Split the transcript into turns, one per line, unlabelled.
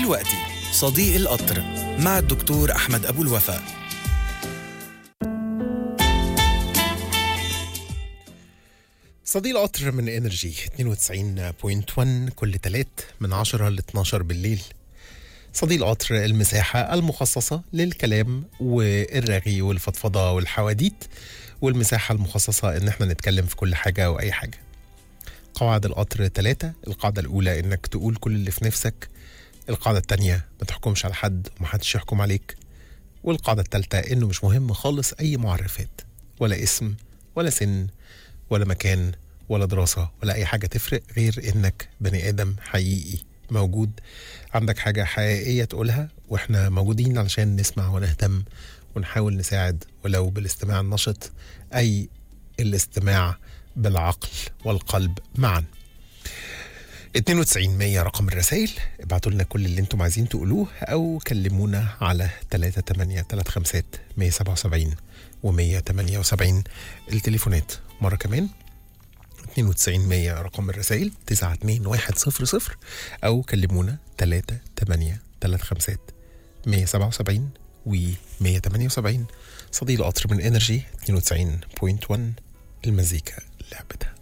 دلوقتي صديق القطر مع الدكتور أحمد أبو الوفا
صديق القطر من انرجي 92.1 كل تلات من 10 ل 12 بالليل صديق القطر المساحة المخصصة للكلام والرغي والفضفضة والحواديت والمساحة المخصصة ان احنا نتكلم في كل حاجة واي حاجة قواعد القطر ثلاثة القاعدة الأولى إنك تقول كل اللي في نفسك القاعدة التانية ما تحكمش على حد ومحدش يحكم عليك والقاعدة التالتة إنه مش مهم خالص أي معرفات ولا اسم ولا سن ولا مكان ولا دراسة ولا أي حاجة تفرق غير إنك بني آدم حقيقي موجود عندك حاجة حقيقية تقولها وإحنا موجودين علشان نسمع ونهتم ونحاول نساعد ولو بالاستماع النشط أي الاستماع بالعقل والقلب معا 92 100 رقم الرسائل ابعتوا لنا كل اللي انتم عايزين تقولوه او كلمونا على 38 35 177 و 178 التليفونات مرة كمان 92 100 رقم الرسائل 92100 او كلمونا 38 35 177 و 178 صديق القطر من انرجي 92.1 المزيكا لعبتها